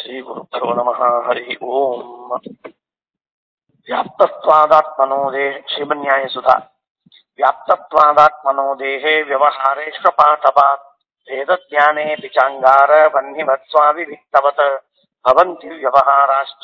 श्रीगुरुभ्यो नमः हरिः ओम् व्याप्तत्वादात्मनो देह श्रीमन्यायसुधा व्याप्तत्वादात्मनो देहे व्यवहारेष्वपाठपात् वेदज्ञानेऽपि चाङ्गार वह्निवत्स्वाविविक्तवत् ಭವಂತಿ ವ್ಯವಹಾರಾಶ್ಚ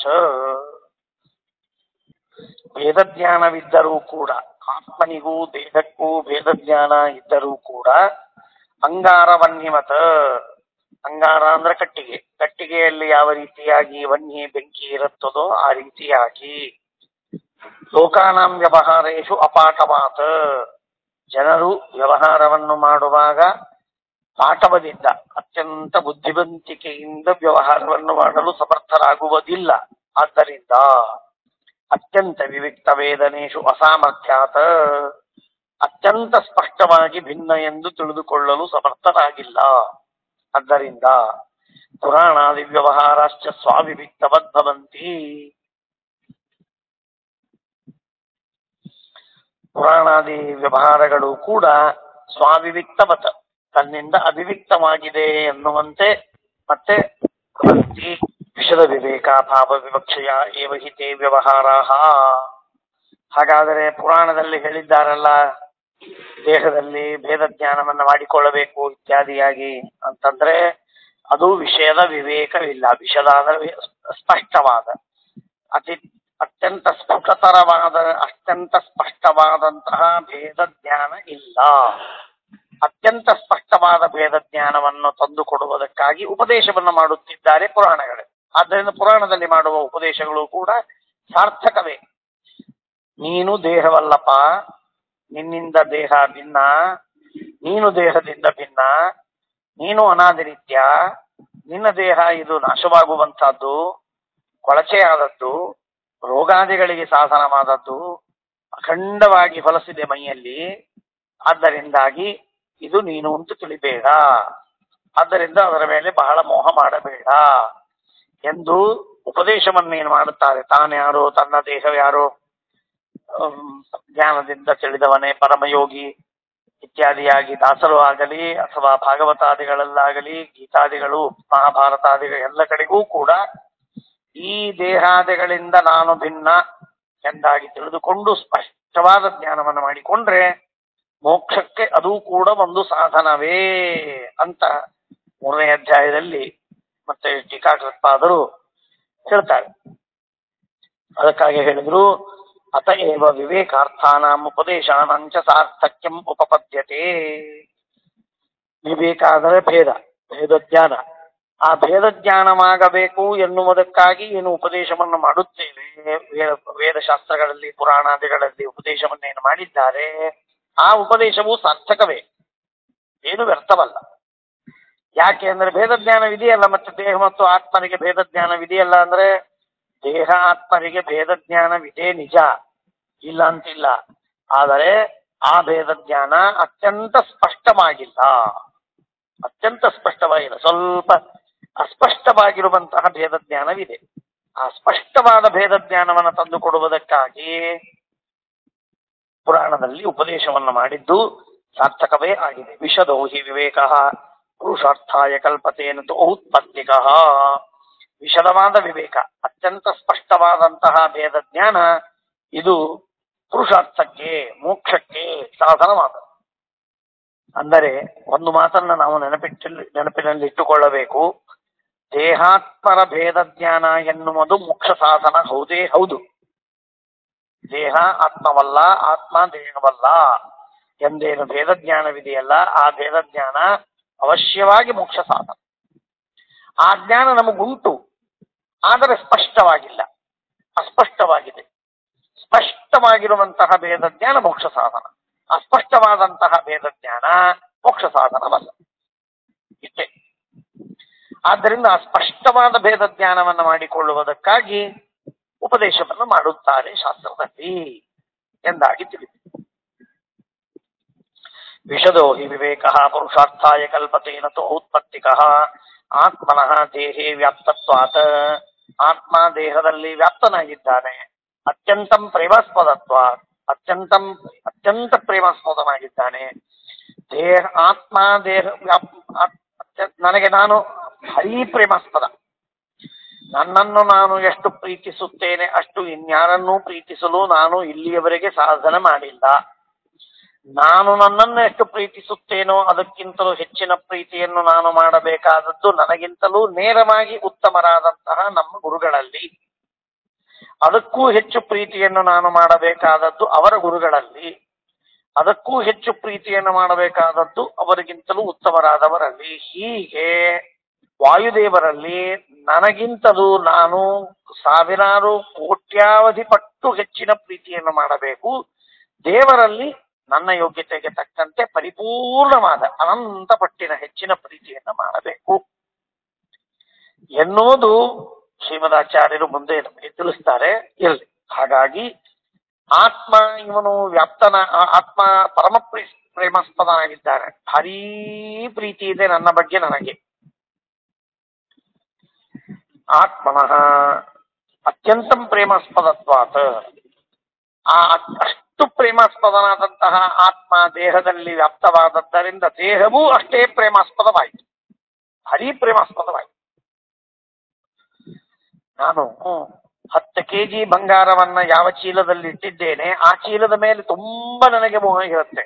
ವೇದಜ್ಞಾನವಿದ್ದರೂ ಕೂಡ ಆತ್ಮನಿಗೂ ದೇಹಕ್ಕೂ ವೇದಜ್ಞಾನ ಇದ್ದರೂ ಕೂಡ ಅಂಗಾರ ವನ್ಯಮತ ಅಂಗಾರ ಅಂದ್ರೆ ಕಟ್ಟಿಗೆ ಕಟ್ಟಿಗೆಯಲ್ಲಿ ಯಾವ ರೀತಿಯಾಗಿ ವನ್ನಿ ಬೆಂಕಿ ಇರುತ್ತದೋ ಆ ರೀತಿಯಾಗಿ ಲೋಕಾನಾಂ ವ್ಯವಹಾರೇಶು ಅಪಾಠವಾತ ಜನರು ವ್ಯವಹಾರವನ್ನು ಮಾಡುವಾಗ ಪಾಠವದಿಂದ ಅತ್ಯಂತ ಬುದ್ಧಿವಂತಿಕೆಯಿಂದ ವ್ಯವಹಾರವನ್ನು ಮಾಡಲು ಸಮರ್ಥರಾಗುವುದಿಲ್ಲ ಆದ್ದರಿಂದ ಅತ್ಯಂತ ವಿವಿಕ್ತ ವೇದನೇಶು ಅಸಾಮರ್ಥ್ಯಾತ ಅತ್ಯಂತ ಸ್ಪಷ್ಟವಾಗಿ ಭಿನ್ನ ಎಂದು ತಿಳಿದುಕೊಳ್ಳಲು ಸಮರ್ಥರಾಗಿಲ್ಲ ಆದ್ದರಿಂದ ಪುರಾಣಾದಿ ವ್ಯವಹಾರಾಶ್ಚ ಸ್ವಾವಿವಿಕ್ತವದ್ಭವಂತಿ ಪುರಾಣಾದಿ ವ್ಯವಹಾರಗಳು ಕೂಡ ಸ್ವಾವಿವಿಕ್ತವತ ತನ್ನಿಂದ ಅಭಿವಿಕ್ತವಾಗಿದೆ ಎನ್ನುವಂತೆ ಮತ್ತೆ ಭವಂತಿ ವಿಷದ ವಿವೇಕ ಭಾವ ವಿವಕ್ಷಯ ಏವ ಹಿತೆ ವ್ಯವಹಾರಾಹ ಹಾಗಾದರೆ ಪುರಾಣದಲ್ಲಿ ಹೇಳಿದ್ದಾರಲ್ಲ ದೇಹದಲ್ಲಿ ಭೇದ ಜ್ಞಾನವನ್ನ ಮಾಡಿಕೊಳ್ಳಬೇಕು ಇತ್ಯಾದಿಯಾಗಿ ಅಂತಂದ್ರೆ ಅದು ವಿಷಯದ ವಿವೇಕವಿಲ್ಲ ವಿಷದ ಅಂದ್ರೆ ಸ್ಪಷ್ಟವಾದ ಅತಿ ಅತ್ಯಂತ ಸ್ಫುಟತರವಾದ ಅತ್ಯಂತ ಸ್ಪಷ್ಟವಾದಂತಹ ಭೇದ ಜ್ಞಾನ ಇಲ್ಲ ಅತ್ಯಂತ ಸ್ಪಷ್ಟವಾದ ಭೇದ ಜ್ಞಾನವನ್ನು ತಂದುಕೊಡುವುದಕ್ಕಾಗಿ ಉಪದೇಶವನ್ನು ಮಾಡುತ್ತಿದ್ದಾರೆ ಪುರಾಣಗಳು ಆದ್ದರಿಂದ ಪುರಾಣದಲ್ಲಿ ಮಾಡುವ ಉಪದೇಶಗಳು ಕೂಡ ಸಾರ್ಥಕವೇ ನೀನು ದೇಹವಲ್ಲಪ್ಪ ನಿನ್ನಿಂದ ದೇಹ ಭಿನ್ನ ನೀನು ದೇಹದಿಂದ ಭಿನ್ನ ನೀನು ಅನಾದಿನಿತ್ಯ ನಿನ್ನ ದೇಹ ಇದು ನಾಶವಾಗುವಂತಹದ್ದು ಕೊಳಚೆಯಾದದ್ದು ರೋಗಾದಿಗಳಿಗೆ ಸಾಧನವಾದದ್ದು ಅಖಂಡವಾಗಿ ಹೊಲಸಿದೆ ಮೈಯಲ್ಲಿ ಆದ್ದರಿಂದಾಗಿ ಇದು ನೀನು ಅಂತ ತಿಳಿಬೇಡ ಆದ್ದರಿಂದ ಅದರ ಮೇಲೆ ಬಹಳ ಮೋಹ ಮಾಡಬೇಡ ಎಂದು ಉಪದೇಶವನ್ನೇನು ಮಾಡುತ್ತಾರೆ ತಾನ್ಯಾರೋ ತನ್ನ ದೇಹ ಯಾರೋ ಜ್ಞಾನದಿಂದ ತಿಳಿದವನೇ ಪರಮಯೋಗಿ ಇತ್ಯಾದಿಯಾಗಿ ದಾಸರು ಆಗಲಿ ಅಥವಾ ಭಾಗವತಾದಿಗಳಲ್ಲಾಗಲಿ ಗೀತಾದಿಗಳು ಮಹಾಭಾರತಾದಿಗಳು ಎಲ್ಲ ಕಡೆಗೂ ಕೂಡ ಈ ದೇಹಾದಿಗಳಿಂದ ನಾನು ಭಿನ್ನ ಎಂದಾಗಿ ತಿಳಿದುಕೊಂಡು ಸ್ಪಷ್ಟವಾದ ಜ್ಞಾನವನ್ನು ಮಾಡಿಕೊಂಡ್ರೆ ಮೋಕ್ಷಕ್ಕೆ ಅದು ಕೂಡ ಒಂದು ಸಾಧನವೇ ಅಂತ ಮೂರನೇ ಅಧ್ಯಾಯದಲ್ಲಿ ಮತ್ತೆ ಟೀಕಾಕೃತ್ಪಾದರು ಹೇಳ್ತಾರೆ ಅದಕ್ಕಾಗಿ ಹೇಳಿದ್ರು ಅತಏವ ವಿವೇಕಾರ್ಥಾನಾಂ ಉಪದೇಶಾನಾಂಚ ಸಾರ್ಥಕ್ಯಂ ಉಪಪದ್ಯತೆ ವಿವೇಕ ಅಂದರೆ ಭೇದ ಭೇದ ಜ್ಞಾನ ಆ ಭೇದ ಜ್ಞಾನವಾಗಬೇಕು ಎನ್ನುವುದಕ್ಕಾಗಿ ಏನು ಉಪದೇಶವನ್ನು ಮಾಡುತ್ತೇವೆ ವೇದ ವೇದಶಾಸ್ತ್ರಗಳಲ್ಲಿ ಪುರಾಣಾದಿಗಳಲ್ಲಿ ಉಪದೇಶವನ್ನೇನು ಮಾಡಿದ್ದಾರೆ ಆ ಉಪದೇಶವು ಸಾರ್ಥಕವೇ ಏನು ವ್ಯರ್ಥವಲ್ಲ ಯಾಕೆ ಅಂದ್ರೆ ಭೇದ ಜ್ಞಾನವಿದೆಯಲ್ಲ ಮತ್ತೆ ದೇಹ ಮತ್ತು ಆತ್ಮನಿಗೆ ಭೇದ ಜ್ಞಾನವಿದೆಯಲ್ಲ ಅಂದ್ರೆ ದೇಹ ಆತ್ಮರಿಗೆ ಭೇದ ಜ್ಞಾನವಿದೆ ನಿಜ ಇಲ್ಲ ಅಂತಿಲ್ಲ ಆದರೆ ಆ ಭೇದ ಜ್ಞಾನ ಅತ್ಯಂತ ಸ್ಪಷ್ಟವಾಗಿಲ್ಲ ಅತ್ಯಂತ ಸ್ಪಷ್ಟವಾಗಿಲ್ಲ ಸ್ವಲ್ಪ ಅಸ್ಪಷ್ಟವಾಗಿರುವಂತಹ ಭೇದ ಜ್ಞಾನವಿದೆ ಆ ಸ್ಪಷ್ಟವಾದ ಭೇದ ಜ್ಞಾನವನ್ನು ತಂದುಕೊಡುವುದಕ್ಕಾಗಿ ಪುರಾಣದಲ್ಲಿ ಉಪದೇಶವನ್ನು ಮಾಡಿದ್ದು ಸಾರ್ಥಕವೇ ಆಗಿದೆ ವಿಷದೋ ಹಿ ವಿವೇಕ ಪುರುಷಾರ್ಥಾಯ ಕಲ್ಪತೇನ ಔತ್ಪತ್ತಿಕ ವಿಶದವಾದ ವಿವೇಕ ಅತ್ಯಂತ ಸ್ಪಷ್ಟವಾದಂತಹ ಭೇದ ಜ್ಞಾನ ಇದು ಪುರುಷಾರ್ಥಕ್ಕೆ ಮೋಕ್ಷಕ್ಕೆ ಸಾಧನವಾದ ಅಂದರೆ ಒಂದು ಮಾತನ್ನ ನಾವು ನೆನಪಿಟ್ಟು ನೆನಪಿನಲ್ಲಿ ಇಟ್ಟುಕೊಳ್ಳಬೇಕು ದೇಹಾತ್ಮರ ಭೇದ ಜ್ಞಾನ ಎನ್ನುವುದು ಮೋಕ್ಷ ಸಾಧನ ಹೌದೇ ಹೌದು ದೇಹ ಆತ್ಮವಲ್ಲ ಆತ್ಮ ದೇಹವಲ್ಲ ಎಂದೇನು ಭೇದ ಜ್ಞಾನವಿದೆಯಲ್ಲ ಆ ಭೇದ ಜ್ಞಾನ ಅವಶ್ಯವಾಗಿ ಮೋಕ್ಷ ಸಾಧನ ಆ ಜ್ಞಾನ ನಮಗುಂಟು ಆದರೆ ಸ್ಪಷ್ಟವಾಗಿಲ್ಲ ಅಸ್ಪಷ್ಟವಾಗಿದೆ ಸ್ಪಷ್ಟವಾಗಿರುವಂತಹ ಭೇದ ಜ್ಞಾನ ಮೋಕ್ಷ ಸಾಧನ ಅಸ್ಪಷ್ಟವಾದಂತಹ ಭೇದ ಜ್ಞಾನ ಮೋಕ್ಷ ಸಾಧನವಲ್ಲ ಇಷ್ಟೇ ಆದ್ದರಿಂದ ಸ್ಪಷ್ಟವಾದ ಭೇದ ಜ್ಞಾನವನ್ನು ಮಾಡಿಕೊಳ್ಳುವುದಕ್ಕಾಗಿ ಉಪದೇಶವನ್ನು ಮಾಡುತ್ತಾರೆ ಶಾಸ್ತ್ರದಲ್ಲಿ ಎಂದಾಗಿ ತಿಳಿದು ವಿಷದೋ ಹಿ ವಿವೇಕ ಪುರುಷಾರ್ಥಾಯ ಕಲ್ಪತೇನ ತು ಔತ್ಪತ್ತಿಕ ಆತ್ಮನಃ ದೇಹೇ ವ್ಯಾಪ್ತತ್ವಾತ್ ಆತ್ಮ ದೇಹದಲ್ಲಿ ವ್ಯಾಪ್ತನಾಗಿದ್ದಾನೆ ಅತ್ಯಂತಂ ಪ್ರೇಮಾಸ್ಪದತ್ವ ಅತ್ಯಂತಂ ಅತ್ಯಂತ ಪ್ರೇಮಾಸ್ಪದನಾಗಿದ್ದಾನೆ ದೇಹ ಆತ್ಮ ದೇಹ ವ್ಯಾಪ್- ಅತ್- ಅತ್ಯ- ನನಗೆ ನಾನು ಭಾರೀ ಪ್ರೇಮಾಸ್ಪದ ನನ್ನನ್ನು ನಾನು ಎಷ್ಟು ಪ್ರೀತಿಸುತ್ತೇನೆ ಅಷ್ಟು ಇನ್ಯಾರನ್ನೂ ಪ್ರೀತಿಸಲು ನಾನು ಇಲ್ಲಿಯವರೆಗೆ ಸಾಧನೆ ಮಾಡಿಲ್ಲ ನಾನು ನನ್ನನ್ನು ಎಷ್ಟು ಪ್ರೀತಿಸುತ್ತೇನೋ ಅದಕ್ಕಿಂತಲೂ ಹೆಚ್ಚಿನ ಪ್ರೀತಿಯನ್ನು ನಾನು ಮಾಡಬೇಕಾದದ್ದು ನನಗಿಂತಲೂ ನೇರವಾಗಿ ಉತ್ತಮರಾದಂತಹ ನಮ್ಮ ಗುರುಗಳಲ್ಲಿ ಅದಕ್ಕೂ ಹೆಚ್ಚು ಪ್ರೀತಿಯನ್ನು ನಾನು ಮಾಡಬೇಕಾದದ್ದು ಅವರ ಗುರುಗಳಲ್ಲಿ ಅದಕ್ಕೂ ಹೆಚ್ಚು ಪ್ರೀತಿಯನ್ನು ಮಾಡಬೇಕಾದದ್ದು ಅವರಿಗಿಂತಲೂ ಉತ್ತಮರಾದವರಲ್ಲಿ ಹೀಗೆ ವಾಯುದೇವರಲ್ಲಿ ನನಗಿಂತಲೂ ನಾನು ಸಾವಿರಾರು ಕೋಟ್ಯಾವಧಿ ಪಟ್ಟು ಹೆಚ್ಚಿನ ಪ್ರೀತಿಯನ್ನು ಮಾಡಬೇಕು ದೇವರಲ್ಲಿ ನನ್ನ ಯೋಗ್ಯತೆಗೆ ತಕ್ಕಂತೆ ಪರಿಪೂರ್ಣವಾದ ಅನಂತ ಪಟ್ಟಿನ ಹೆಚ್ಚಿನ ಪ್ರೀತಿಯನ್ನು ಮಾಡಬೇಕು ಎನ್ನುವುದು ಶ್ರೀಮದಾಚಾರ್ಯರು ಮುಂದೆ ನಮಗೆ ತಿಳಿಸ್ತಾರೆ ಇರಲಿ ಹಾಗಾಗಿ ಆತ್ಮ ಇವನು ವ್ಯಾಪ್ತನ ಆ- ಆತ್ಮ ಪರಮ ಪ್ರೀ- ಪ್ರೇಮಾಸ್ಪದನಾಗಿದ್ದಾನೆ ಭಾರೀ ಪ್ರೀತಿ ಇದೆ ನನ್ನ ಬಗ್ಗೆ ನನಗೆ ಆತ್ಮನಃ ಅತ್ಯಂತಂ ಪ್ರೇಮಾಸ್ಪದತ್ವಾತ್ ಆ ಅಷ್ಟು ಪ್ರೇಮಾಸ್ಪದನಾದಂತಹ ಆತ್ಮ ದೇಹದಲ್ಲಿ ವ್ಯಾಪ್ತವಾದದ್ದರಿಂದ ದೇಹವೂ ಅಷ್ಟೇ ಪ್ರೇಮಾಸ್ಪದವಾಯಿತು ಭಾರೀ ಪ್ರೇಮಾಸ್ಪದವಾಯಿತು ನಾನು ಹತ್ತು ಕೆಜಿ ಬಂಗಾರವನ್ನ ಯಾವ ಚೀಲದಲ್ಲಿ ಇಟ್ಟಿದ್ದೇನೆ ಆ ಚೀಲದ ಮೇಲೆ ತುಂಬಾ ನನಗೆ ಮೋಹ ಇರುತ್ತೆ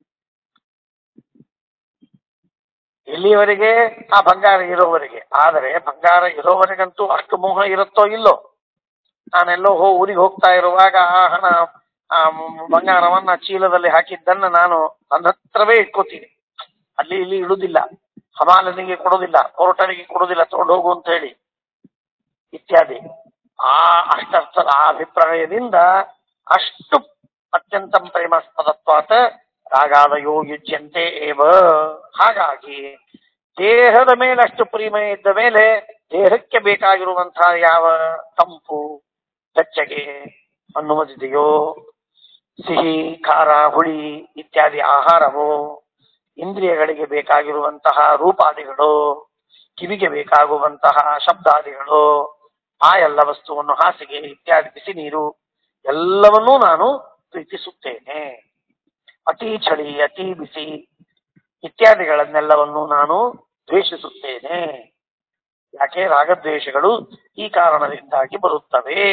ಇಲ್ಲಿಯವರೆಗೆ ಆ ಬಂಗಾರ ಇರೋವರೆಗೆ ಆದರೆ ಬಂಗಾರ ಇರೋವರೆಗಂತೂ ಅಷ್ಟು ಮೋಹ ಇರುತ್ತೋ ಇಲ್ಲೋ ನಾನೆಲ್ಲೋ ಹೋ ಊರಿಗೆ ಹೋಗ್ತಾ ಇರುವಾಗ ಆ ಹಣ ಆ ಮ್- ಬಂಗಾರವನ್ನ ಚೀಲದಲ್ಲಿ ಹಾಕಿದ್ದನ್ನ ನಾನು ನನ್ನ ಹತ್ರವೇ ಇಟ್ಕೋತೀನಿ ಅಲ್ಲಿ ಇಲ್ಲಿ ಇಡುದಿಲ್ಲ ಹಮಾಲನಿಗೆ ಕೊಡೋದಿಲ್ಲ ಕೋರ್ಟನಿಗೆ ಕೊಡೋದಿಲ್ಲ ತಗೊಂಡು ಹೋಗು ಅಂತ ಹೇಳಿ ಇತ್ಯಾದಿ ಆ ಅಷ್ಟರ್ಥದ ಆ ಅಭಿಪ್ರಾಯದಿಂದ ಅಷ್ಟು ಅತ್ಯಂತ ಪ್ರೇಮಾಸ್ಪದತ್ವಾತ ರಾಗಾದಯೋ ಯುಜ್ಯಂತೆ ಏವ ಹಾಗಾಗಿ ದೇಹದ ಮೇಲೆ ಅಷ್ಟು ಪ್ರೇಮ ಇದ್ದ ಮೇಲೆ ದೇಹಕ್ಕೆ ಬೇಕಾಗಿರುವಂತಹ ಯಾವ ತಂಪು ಬೆಚ್ಚಗೆ ಅನ್ನುವುದಿದೆಯೋ ಸಿಹಿ ಖಾರ ಹುಳಿ ಇತ್ಯಾದಿ ಆಹಾರವು ಇಂದ್ರಿಯಗಳಿಗೆ ಬೇಕಾಗಿರುವಂತಹ ರೂಪಾದಿಗಳು ಕಿವಿಗೆ ಬೇಕಾಗುವಂತಹ ಶಬ್ದಾದಿಗಳು ಆ ಎಲ್ಲ ವಸ್ತುವನ್ನು ಹಾಸಿಗೆ ಇತ್ಯಾದಿ ಬಿಸಿ ನೀರು ಎಲ್ಲವನ್ನೂ ನಾನು ಪ್ರೀತಿಸುತ್ತೇನೆ ಅತಿ ಚಳಿ ಅತಿ ಬಿಸಿ ಇತ್ಯಾದಿಗಳನ್ನೆಲ್ಲವನ್ನು ನಾನು ದ್ವೇಷಿಸುತ್ತೇನೆ ಯಾಕೆ ರಾಗದ್ವೇಷಗಳು ಈ ಕಾರಣದಿಂದಾಗಿ ಬರುತ್ತವೆ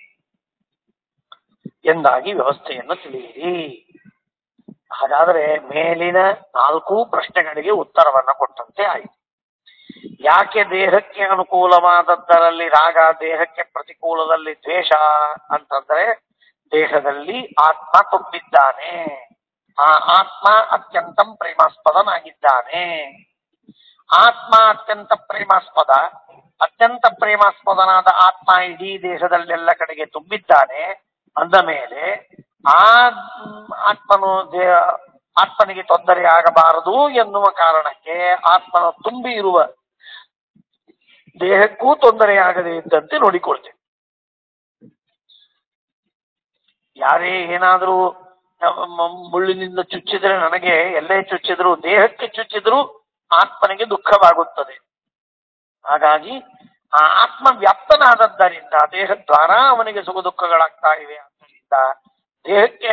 ಎಂದಾಗಿ ವ್ಯವಸ್ಥೆಯನ್ನು ತಿಳಿಯಿರಿ ಹಾಗಾದರೆ ಮೇಲಿನ ನಾಲ್ಕು ಪ್ರಶ್ನೆಗಳಿಗೆ ಉತ್ತರವನ್ನ ಕೊಟ್ಟಂತೆ ಆಯಿತು ಯಾಕೆ ದೇಹಕ್ಕೆ ಅನುಕೂಲವಾದದ್ದರಲ್ಲಿ ರಾಗ ದೇಹಕ್ಕೆ ಪ್ರತಿಕೂಲದಲ್ಲಿ ದ್ವೇಷ ಅಂತಂದ್ರೆ ದೇಹದಲ್ಲಿ ಆತ್ಮ ತುಂಬಿದ್ದಾನೆ ಆ ಆತ್ಮ ಅತ್ಯಂತ ಪ್ರೇಮಾಸ್ಪದನಾಗಿದ್ದಾನೆ ಆತ್ಮ ಅತ್ಯಂತ ಪ್ರೇಮಾಸ್ಪದ ಅತ್ಯಂತ ಪ್ರೇಮಾಸ್ಪದನಾದ ಆತ್ಮ ಇಡೀ ದೇಹದಲ್ಲೆಲ್ಲ ಕಡೆಗೆ ತುಂಬಿದ್ದಾನೆ ಅಂದ ಮೇಲೆ ಆ ಮ್, ಆತ್ಮನು ದೇಹ ಆತ್ಮನಿಗೆ ತೊಂದರೆ ಆಗಬಾರದು ಎನ್ನುವ ಕಾರಣಕ್ಕೆ ಆತ್ಮನ ತುಂಬಿ ಇರುವ ದೇಹಕ್ಕೂ ತೊಂದರೆಯಾಗದೇ ಇದ್ದಂತೆ ನೋಡಿಕೊಳ್ತೇವೆ ಯಾರೇ ಏನಾದರೂ ಮುಳ್ಳಿನಿಂದ ಚುಚ್ಚಿದ್ರೆ ನನಗೆ ಎಲ್ಲೇ ಚುಚ್ಚಿದ್ರು ದೇಹಕ್ಕೆ ಚುಚ್ಚಿದ್ರು ಆತ್ಮನಿಗೆ ದುಃಖವಾಗುತ್ತದೆ ಹಾಗಾಗಿ ಆ ಆತ್ಮ ವ್ಯಾಪ್ತನಾದದ್ದರಿಂದ ದೇಹ ದ್ವಾರ ಅವನಿಗೆ ಸುಖ ದುಃಖಗಳಾಗ್ತಾ ಇವೆ ಆದ್ದರಿಂದ ದೇಹಕ್ಕೆ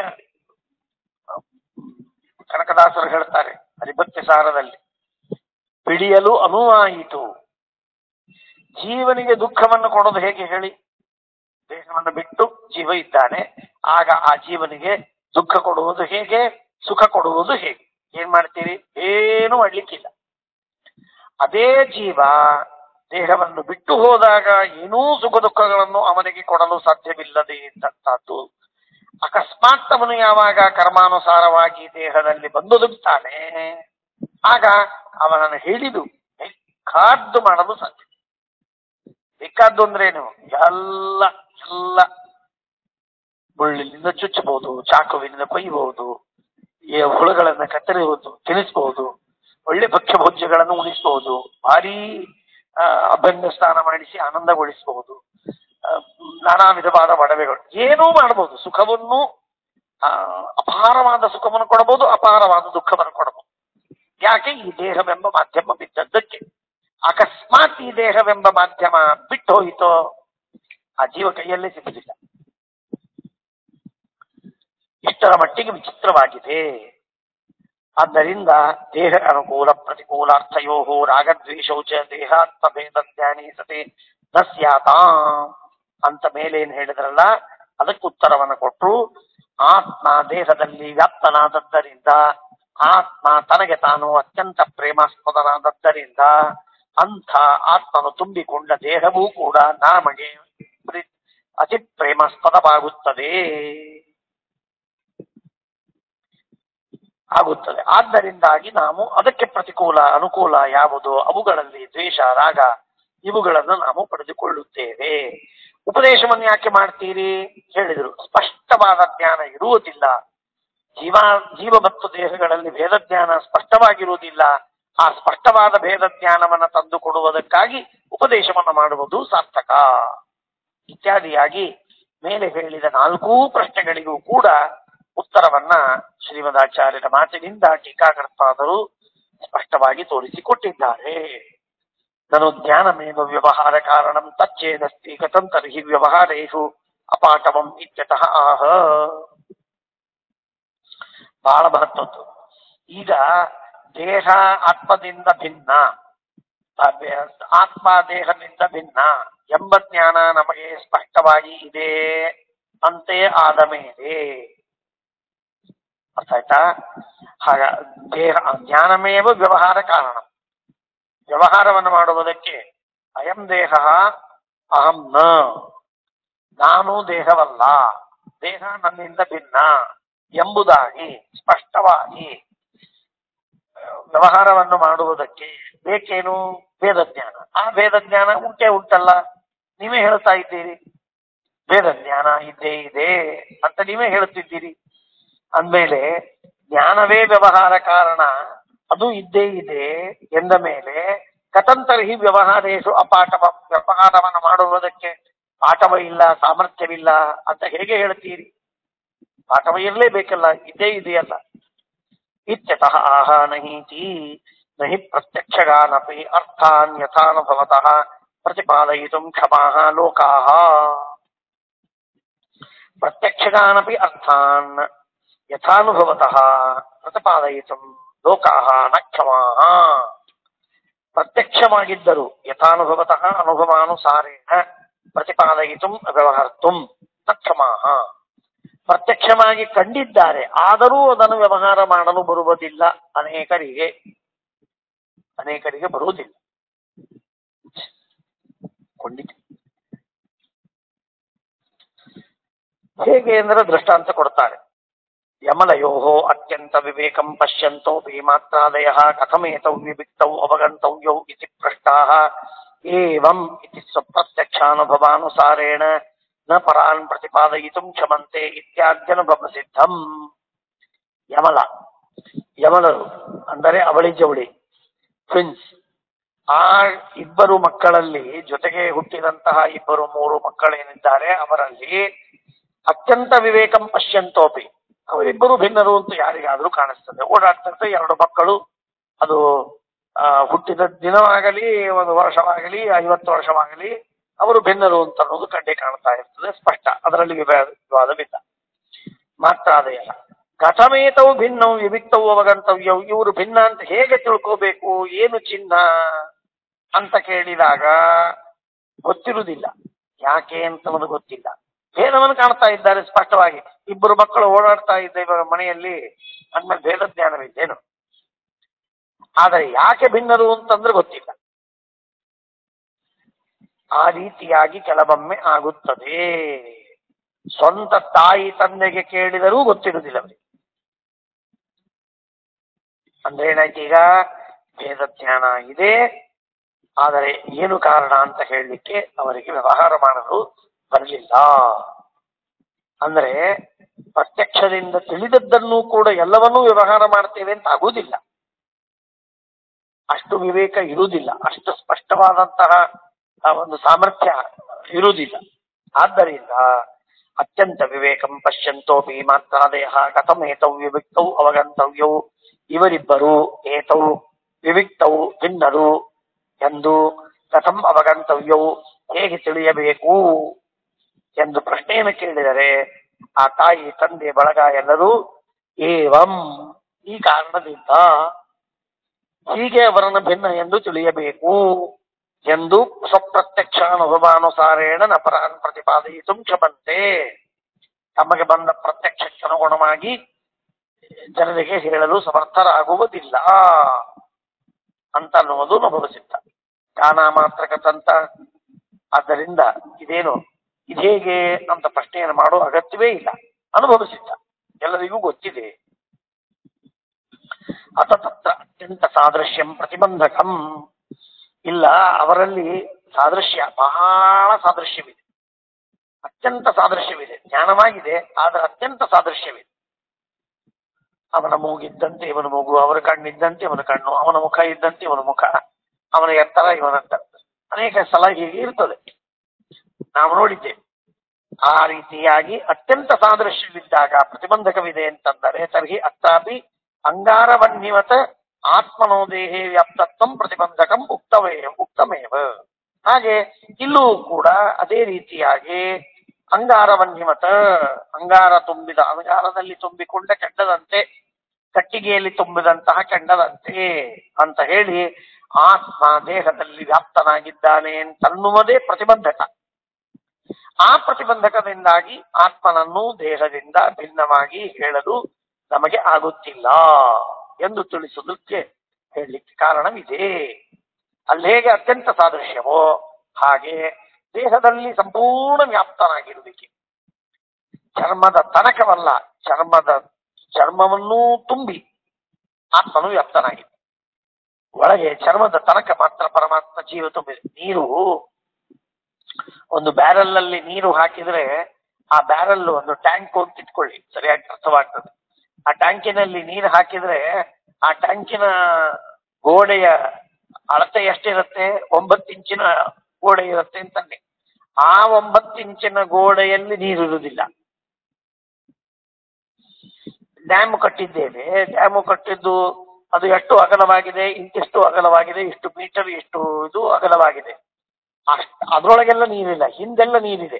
ಕನಕದಾಸರು ಹೇಳ್ತಾರೆ ಹರಿಭಕ್ತಿ ಸಾರದಲ್ಲಿ ಪಿಡಿಯಲು ಅನುವಾಯಿತು ಜೀವನಿಗೆ ದುಃಖವನ್ನು ಕೊಡೋದು ಹೇಗೆ ಹೇಳಿ ದೇಹವನ್ನು ಬಿಟ್ಟು ಜೀವ ಇದ್ದಾನೆ ಆಗ ಆ ಜೀವನಿಗೆ ದುಃಖ ಕೊಡುವುದು ಹೇಗೆ ಸುಖ ಕೊಡುವುದು ಹೇಗೆ ಏನ್ ಮಾಡ್ತೀರಿ ಏನು ಮಾಡ್ಲಿಕ್ಕಿಲ್ಲ ಅದೇ ಜೀವ ದೇಹವನ್ನು ಬಿಟ್ಟು ಹೋದಾಗ ಏನೂ ಸುಖ ದುಃಖಗಳನ್ನು ಅವನಿಗೆ ಕೊಡಲು ಸಾಧ್ಯವಿಲ್ಲದೆ ಇದ್ದಂತಹದ್ದು ಅಕಸ್ಮಾತ್ ಅವನು ಯಾವಾಗ ಕರ್ಮಾನುಸಾರವಾಗಿ ದೇಹದಲ್ಲಿ ಬಂದೊದಗುತ್ತಾನೆ ಆಗ ಅವನನ್ನು ಹಿಡಿದು ಬೇಕಾದ್ದು ಮಾಡಲು ಸಾಧ್ಯ ಬೇಕಾದ್ದು ಅಂದ್ರೇನು ಎಲ್ಲ ಎಲ್ಲ ಮುಳ್ಳಿನಿಂದ ಚುಚ್ಚಬಹುದು ಚಾಕುವಿನಿಂದ ಕೊಯ್ಯಬಹುದು ಈ ಹುಳುಗಳನ್ನ ಕತ್ತರಿಬಹುದು ತಿನ್ನಿಸಬಹುದು ಒಳ್ಳೆ ಭಕ್ಷ್ಯ ಭೋಜ್ಯಗಳನ್ನು ಉಣಿಸಬಹುದು ಭಾರಿ ಆ, ಅಭ್ಯಂಗ ಸ್ನಾನ ಮಾಡಿಸಿ ಆನಂದಗೊಳಿಸಬಹುದು ಆ, ನಾನಾ ವಿಧವಾದ ಒಡವೆಗಳು ಏನೂ ಮಾಡಬಹುದು ಸುಖವನ್ನು ಆ, ಅಪಾರವಾದ ಸುಖವನ್ನು ಕೊಡಬಹುದು ಅಪಾರವಾದ ದುಃಖವನ್ನು ಕೊಡಬಹುದು ಯಾಕೆ ಈ ದೇಹವೆಂಬ ಮಾಧ್ಯಮ ಬಿದ್ದದ್ದಕ್ಕೆ ಅಕಸ್ಮಾತ್ ಈ ದೇಹವೆಂಬ ಮಾಧ್ಯಮ ಬಿಟ್ಟು ಹೋಯಿತೋ ಆ ಜೀವ ಕೈಯಲ್ಲೇ ಸಿಗುದಿಲ್ಲ ಇಷ್ಟರ ಮಟ್ಟಿಗೆ ವಿಚಿತ್ರವಾಗಿದೆ ಆದ್ದರಿಂದ ದೇಹ ಅನುಕೂಲ ಪ್ರತಿಕೂಲಾರ್ಥಯೋ ರಾಗದ್ವೇಷೌ ಚ ದೇಹಾತ್ಮ ಭೇದ ಜ್ಞಾನಿ ಸತೆ ನ ಸ್ಯಾತ ಅಂತ ಮೇಲೆ ಏನ್ ಹೇಳಿದ್ರಲ್ಲ ಅದಕ್ಕೆ ಉತ್ತರವನ್ನು ಕೊಟ್ರು ಆತ್ಮ ದೇಹದಲ್ಲಿ ವ್ಯಾಪ್ತನಾದದ್ದರಿಂದ ಆತ್ಮ ತನಗೆ ತಾನು ಅತ್ಯಂತ ಪ್ರೇಮಾಸ್ಪದನಾದದ್ದರಿಂದ ಅಂಥ ಆತ್ಮನು ತುಂಬಿಕೊಂಡ ದೇಹವೂ ಕೂಡ ನಮಗೆ ಪ್ರಿ- ಅತಿ ಪ್ರೇಮಾಸ್ಪದವಾಗುತ್ತದೆ ಆಗುತ್ತದೆ ಆದ್ದರಿಂದಾಗಿ ನಾವು ಅದಕ್ಕೆ ಪ್ರತಿಕೂಲ ಅನುಕೂಲ ಯಾವುದು ಅವುಗಳಲ್ಲಿ ದ್ವೇಷ ರಾಗ ಇವುಗಳನ್ನು ನಾವು ಪಡೆದುಕೊಳ್ಳುತ್ತೇವೆ ಉಪದೇಶವನ್ನು ಯಾಕೆ ಮಾಡ್ತೀರಿ ಹೇಳಿದರು ಸ್ಪಷ್ಟವಾದ ಜ್ಞಾನ ಇರುವುದಿಲ್ಲ ಜೀವ ಜೀವ ಮತ್ತು ದೇಹಗಳಲ್ಲಿ ಭೇದ ಜ್ಞಾನ ಸ್ಪಷ್ಟವಾಗಿರುವುದಿಲ್ಲ ಆ ಸ್ಪಷ್ಟವಾದ ಭೇದ ಜ್ಞಾನವನ್ನು ತಂದು ಕೊಡುವುದಕ್ಕಾಗಿ ಉಪದೇಶವನ್ನು ಮಾಡುವುದು ಸಾರ್ಥಕ ಇತ್ಯಾದಿಯಾಗಿ ಮೇಲೆ ಹೇಳಿದ ನಾಲ್ಕೂ ಪ್ರಶ್ನೆಗಳಿಗೂ ಕೂಡ ಉತ್ತರವನ್ನ ಶ್ರೀಮದಾಚಾರ್ಯರ ಮಾತಿನಿಂದ ಟೀಕಾಕರ್ತಾದರು ಸ್ಪಷ್ಟವಾಗಿ ತೋರಿಸಿಕೊಟ್ಟಿದ್ದಾರೆ ನನು ಜ್ಞಾನಮೇವ ವ್ಯವಹಾರ ಕಾರಣಂ ತಚ್ಚೇದಸ್ತಿ ಕಥಂ ತರ್ಹಿ ವ್ಯವಹಾರೇಷು ಅಪಾಠವಂ ಇತ್ಯತಃ ಆಹ ಬಹಳ ಮಹತ್ವದ್ದು ಈಗ ದೇಹ ಆತ್ಮದಿಂದ ಭಿನ್ನ ಅಭ್ಯ- ಆತ್ಮ ದೇಹದಿಂದ ಭಿನ್ನ ಎಂಬ ಜ್ಞಾನ ನಮಗೆ ಸ್ಪಷ್ಟವಾಗಿ ಇದೆ ಅಂತೆ ಆದ ಮೇಲೆ ಅರ್ಥ ಆಯ್ತಾ ಹಾಗ ದೇಹ ಜ್ಞಾನಮೇವ ವ್ಯವಹಾರ ಕಾರಣ ವ್ಯವಹಾರವನ್ನು ಮಾಡುವುದಕ್ಕೆ ಅಯಂ ದೇಹ ಅಹಂ ನ ನಾನು ದೇಹವಲ್ಲ ದೇಹ ನನ್ನಿಂದ ಭಿನ್ನ ಎಂಬುದಾಗಿ ಸ್ಪಷ್ಟವಾಗಿ ವ್ಯವಹಾರವನ್ನು ಮಾಡುವುದಕ್ಕೆ ಬೇಕೇನು ವೇದ ಜ್ಞಾನ ಆ ವೇದ ಜ್ಞಾನ ಉಂಟೇ ಉಂಟಲ್ಲ ನೀವೇ ಹೇಳ್ತಾ ಇದ್ದೀರಿ ವೇದ ಜ್ಞಾನ ಇದ್ದೇ ಇದೆ ಅಂತ ನೀವೇ ಹೇಳುತ್ತಿದ್ದೀರಿ ಅಂದ್ಮೇಲೆ ಜ್ಞಾನವೇ ವ್ಯವಹಾರ ಕಾರಣ ಅದು ಇದ್ದೇ ಇದೆ ಎಂದ ಮೇಲೆ ಕಥಂತರ್ಹಿ ವ್ಯವಹಾರೇಶು ಅಪಾಠವ ವ್ಯವಹಾರವನ್ನು ಮಾಡುವುದಕ್ಕೆ ಪಾಠವ ಇಲ್ಲ ಸಾಮರ್ಥ್ಯವಿಲ್ಲ ಅಂತ ಹೇಗೆ ಹೇಳ್ತೀರಿ ಪಾಠವ ಇರಲೇಬೇಕಲ್ಲ ಇದ್ದೇ ಇದೆಯಲ್ಲ ಇತ್ಯತಃ ಆಹ ನಹೀತಿ ನಹಿ ಪ್ರತ್ಯಕ್ಷಗಾನಪಿ ಅರ್ಥಾನ್ ಯಥಾನುಭವತಃ ಪ್ರತಿಪಾದಯಿತು ಕ್ಷಮಾಃ ಲೋಕಾಃ ಪ್ರತ್ಯಕ್ಷಗಾನಪಿ ಅರ್ಥಾನ್ ಯಥಾನುಭವತಃ ಪ್ರತಿಪಾದಯಿತು ಲೋಕಾಃ ನ ಕ್ಷಮಾಃ ಪ್ರತ್ಯಕ್ಷವಾಗಿದ್ದರು ಯಥಾನುಭವತಃ ಅನುಭವಾನುಸಾರೇಣ ಪ್ರತಿಪಾದಯಿತು ವ್ಯವಹರ್ತುಂ ನ ಕ್ಷಮಾಃ ಪ್ರತ್ಯಕ್ಷವಾಗಿ ಕಂಡಿದ್ದಾರೆ ಆದರೂ ಅದನ್ನು ವ್ಯವಹಾರ ಮಾಡಲು ಬರುವುದಿಲ್ಲ ಅನೇಕರಿಗೆ ಅನೇಕರಿಗೆ ಬರುವುದಿಲ್ಲ ಖಂಡಿತ ಹೇಗೆ ಅಂದ್ರೆ ದೃಷ್ಟಾಂತ ಕೊಡ್ತಾರೆ ಯಮಲಯೋ ಅತ್ಯಂತ ವಿವೇಕಂ ಪಶ್ಯಂತೋಪಿ ಮಾತ್ರಾದಯ ಕಥಮೇತೌ ವಿವಿಕ್ತೌ ಅವಗಂತವ್ಯೌ ಇತಿ ಪೃಷ್ಟಾಃ ಏವಂ ಇತಿ ಸ್ವಪ್ರತ್ಯಕ್ಷಾನುಭವಾನುಸಾರೇಣ ನ ಪರಾನ್ ಪ್ರತಿಪಾದಯಿತುಂ ಕ್ಷಮಂತೆ ಇತ್ಯಾದ್ಯನುಭವ ಸಿದ್ಧಂ ಯಮಲ ಯಮಲರು ಅಂದರೆ ಅವಳಿ ಜವಳಿ ಟ್ವಿನ್ಸ್ ಆ ಇಬ್ಬರು ಮಕ್ಕಳಲ್ಲಿ ಜೊತೆಗೆ ಹುಟ್ಟಿದಂತಹ ಇಬ್ಬರು ಮೂರು ಮಕ್ಕಳೇನಿದ್ದಾರೆ ಅವರಲ್ಲಿ ಅತ್ಯಂತ ವಿವೇಕಂ ಪಶ್ಯಂತೋಪಿ ಅವರಿಬ್ಬರು ಭಿನ್ನರು ಅಂತ ಯಾರಿಗಾದ್ರೂ ಕಾಣಿಸ್ತದೆ ಓಡಾಡ್ತಿರ್ತಾರೆ ಎರಡು ಮಕ್ಕಳು ಅದು ಆ, ಹುಟ್ಟಿದ ದಿನವಾಗಲಿ ಒಂದು ವರ್ಷವಾಗಲಿ ಐವತ್ತು ವರ್ಷವಾಗಲಿ ಅವರು ಭಿನ್ನರು ಅಂತ ಅನ್ನೋದು ಕಂಡೇ ಕಾಣ್ತಾ ಇರ್ತದೆ ಸ್ಪಷ್ಟ ಅದರಲ್ಲಿ ವಿವಾದ ವಿವಾದವಿಲ್ಲ ಮಾತ್ರಾದಯ ಕಥಮೇತವು ಭಿನ್ನವು ವಿವಿಕ್ತವು ಅವಗಂತವ್ಯವು ಇವರು ಭಿನ್ನ ಅಂತ ಹೇಗೆ ತಿಳ್ಕೋಬೇಕು ಏನು ಚಿಹ್ನ ಅಂತ ಕೇಳಿದಾಗ ಗೊತ್ತಿರುವುದಿಲ್ಲ ಯಾಕೆ ಅಂತ ನಮಗೆ ಗೊತ್ತಿಲ್ಲ ಭೇದವನ್ನು ಕಾಣ್ತಾ ಇದ್ದಾರೆ ಸ್ಪಷ್ಟವಾಗಿ ಇಬ್ಬರು ಮಕ್ಕಳು ಓಡಾಡ್ತಾ ಇದ್ದ ಇವಾಗ ಮನೆಯಲ್ಲಿ ಅಂದ್ಮೇಲೆ ಭೇದ ಜ್ಞಾನವಿದ್ದೇನು ಆದರೆ ಯಾಕೆ ಭಿನ್ನರು ಅಂತಂದ್ರೆ ಗೊತ್ತಿಲ್ಲ ಆ ರೀತಿಯಾಗಿ ಕೆಲವೊಮ್ಮೆ ಆಗುತ್ತದೆ ಸ್ವಂತ ತಾಯಿ ತಂದೆಗೆ ಕೇಳಿದರೂ ಗೊತ್ತಿರುವುದಿಲ್ಲ ಅವರಿಗೆ ಅಂದ್ರೆ ಏನಾಯ್ತು ಈಗ ಭೇದ ಜ್ಞಾನ ಇದೆ ಆದರೆ ಏನು ಕಾರಣ ಅಂತ ಹೇಳಲಿಕ್ಕೆ ಅವರಿಗೆ ವ್ಯವಹಾರ ಮಾಡಲು ಬರಲಿಲ್ಲ ಅಂದ್ರೆ ಪ್ರತ್ಯಕ್ಷದಿಂದ ತಿಳಿದದ್ದನ್ನು ಕೂಡ ಎಲ್ಲವನ್ನೂ ವ್ಯವಹಾರ ಮಾಡ್ತೇವೆ ಅಂತ ಆಗುವುದಿಲ್ಲ ಅಷ್ಟು ವಿವೇಕ ಇರುವುದಿಲ್ಲ ಅಷ್ಟು ಸ್ಪಷ್ಟವಾದಂತಹ ಆ ಒಂದು ಸಾಮರ್ಥ್ಯ ಇರುವುದಿಲ್ಲ ಆದ್ದರಿಂದ ಅತ್ಯಂತ ವಿವೇಕಂ ಪಶ್ಯಂತೋಪಿ ಮಾತ್ರಾದಯ ಕಥಂ ಏತೌ ವಿವಿಕ್ತೌ ಅವಗಂತವ್ಯೌ ಇವರಿಬ್ಬರು ಏತೌ ವಿವಿಕ್ತೌ ಭಿನ್ನರು ಎಂದು ಕಥಂ ಅವಗಂತವ್ಯವು ಹೇಗೆ ತಿಳಿಯಬೇಕು ಎಂದು ಪ್ರಶ್ನೆಯನ್ನು ಕೇಳಿದರೆ ಆ ತಾಯಿ ತಂದೆ ಬಳಗ ಎಲ್ಲರೂ ಏವಂ ಈ ಕಾರಣದಿಂದ ಹೀಗೆ ಅವರನ್ನು ಭಿನ್ನ ಎಂದು ತಿಳಿಯಬೇಕು ಎಂದು ಸ್ವಪ್ರತ್ಯಕ್ಷ ಅನುಭವಾನುಸಾರೇಣ ನ ಪರಾನ್ ಪ್ರತಿಪಾದಯಿತು ಕ್ಷಮಂತೆ ತಮಗೆ ಬಂದ ಪ್ರತ್ಯಕ್ಷಕ್ಕೆ ಅನುಗುಣವಾಗಿ ಜನರಿಗೆ ಹೇಳಲು ಸಮರ್ಥರಾಗುವುದಿಲ್ಲ ಅಂತ ಅನ್ನುವುದು ಅನುಭವಿಸಿದ್ದ ಕಾನ ಮಾತ್ರಕತಂತ ಆದ್ದರಿಂದ ಇದೇನು ಇದೇಗೆ ಅಂತ ಪ್ರಶ್ನೆಯನ್ನು ಮಾಡೋ ಅಗತ್ಯವೇ ಇಲ್ಲ ಅನುಭವಿಸಿದ್ದ ಎಲ್ಲರಿಗೂ ಗೊತ್ತಿದೆ ಅತ ತತ್ರ ಅತ್ಯಂತ ಸಾದೃಶ್ಯಂ ಪ್ರತಿಬಂಧಕಂ ಇಲ್ಲ ಅವರಲ್ಲಿ ಸಾದೃಶ್ಯ ಬಹಳ ಸಾದೃಶ್ಯವಿದೆ ಅತ್ಯಂತ ಸಾದೃಶ್ಯವಿದೆ ಜ್ಞಾನವಾಗಿದೆ ಆದರೆ ಅತ್ಯಂತ ಸಾದೃಶ್ಯವಿದೆ ಅವನ ಮೂಗಿದ್ದಂತೆ ಇವನ ಮೂಗು ಅವರ ಕಣ್ಣಿದ್ದಂತೆ ಇವನ ಕಣ್ಣು ಅವನ ಮುಖ ಇದ್ದಂತೆ ಇವನ ಮುಖ ಅವನ ಎತ್ತರ ಇವನ ಎತ್ತರ ಅನೇಕ ಸಲ ಹೀಗೆ ಇರ್ತದೆ ನಾವು ನೋಡಿದ್ದೇವೆ ಆ ರೀತಿಯಾಗಿ ಅತ್ಯಂತ ಸಾದೃಶ್ಯವಿದ್ದಾಗ ಪ್ರತಿಬಂಧಕವಿದೆ ಅಂತಂದರೆ ತರ್ಹಿ ಅತ್ತಾಪಿ ಅಂಗಾರವನ್ನಿವತ ಆತ್ಮನೋ ದೇಹೇ ವ್ಯಾಪ್ತತ್ವಂ ಪ್ರತಿಬಂಧಕಂ ಉಕ್ತವೇ ಉಕ್ತಮೇವ ಹಾಗೆ ಇಲ್ಲೂ ಕೂಡ ಅದೇ ರೀತಿಯಾಗಿ ಅಂಗಾರವನ್ನಿಮತ ಅಂಗಾರ ತುಂಬಿದ ಅಂಗಾರದಲ್ಲಿ ತುಂಬಿಕೊಂಡ ಕೆಂಡದಂತೆ ಕಟ್ಟಿಗೆಯಲ್ಲಿ ತುಂಬಿದಂತಹ ಕೆಂಡದಂತೆ ಅಂತ ಹೇಳಿ ಆತ್ಮ ದೇಹದಲ್ಲಿ ವ್ಯಾಪ್ತನಾಗಿದ್ದಾನೆ ಅಂತನ್ನುವುದೇ ಪ್ರತಿಬಂಧಕ ಆ ಪ್ರತಿಬಂಧಕದಿಂದಾಗಿ ಆತ್ಮನನ್ನು ದೇಹದಿಂದ ಭಿನ್ನವಾಗಿ ಹೇಳಲು ನಮಗೆ ಆಗುತ್ತಿಲ್ಲ ಎಂದು ತಿಳಿಸುವುದಕ್ಕೆ ಹೇಳಲಿಕ್ಕೆ ಕಾರಣವಿದೆ ಅಲ್ಲಿ ಹೇಗೆ ಅತ್ಯಂತ ಸಾದೃಶ್ಯವೋ ಹಾಗೆ ದೇಹದಲ್ಲಿ ಸಂಪೂರ್ಣ ವ್ಯಾಪ್ತನಾಗಿರುವಿಕೆ ಚರ್ಮದ ತನಕವಲ್ಲ ಚರ್ಮದ ಚರ್ಮವನ್ನೂ ತುಂಬಿ ಆತ್ಮನು ವ್ಯಾಪ್ತನಾಗಿದೆ ಒಳಗೆ ಚರ್ಮದ ತನಕ ಮಾತ್ರ ಪರಮಾತ್ಮ ಜೀವ ತುಂಬಿದೆ ನೀರು ಒಂದು ಬ್ಯಾರಲ್ ಅಲ್ಲಿ ನೀರು ಹಾಕಿದ್ರೆ ಆ ಬ್ಯಾರಲ್ ಒಂದು ಟ್ಯಾಂಕ್ ಅಂತ ಇಟ್ಕೊಳ್ಳಿ ಸರಿಯಾಗಿ ಅರ್ಥವಾಗ್ತದೆ ಆ ಟ್ಯಾಂಕಿನಲ್ಲಿ ನೀರು ಹಾಕಿದ್ರೆ ಆ ಟ್ಯಾಂಕಿನ ಗೋಡೆಯ ಅಳತೆ ಎಷ್ಟಿರುತ್ತೆ ಒಂಬತ್ತು ಇಂಚಿನ ಗೋಡೆ ಇರುತ್ತೆ ಅಂತಂದೆ ಆ ಒಂಬತ್ತು ಇಂಚಿನ ಗೋಡೆಯಲ್ಲಿ ನೀರು ಇರುವುದಿಲ್ಲ ಡ್ಯಾಮ್ ಕಟ್ಟಿದ್ದೇವೆ ಡ್ಯಾಮ್ ಕಟ್ಟಿದ್ದು ಅದು ಎಷ್ಟು ಅಗಲವಾಗಿದೆ ಇಂತಿಷ್ಟು ಅಗಲವಾಗಿದೆ ಇಷ್ಟು ಮೀಟರ್ ಇಷ್ಟು ಇದು ಅಗಲವಾಗಿದೆ ಅಷ್ಟ್ ಅದ್ರೊಳಗೆಲ್ಲ ನೀರಿಲ್ಲ ಹಿಂದೆಲ್ಲ ನೀರಿದೆ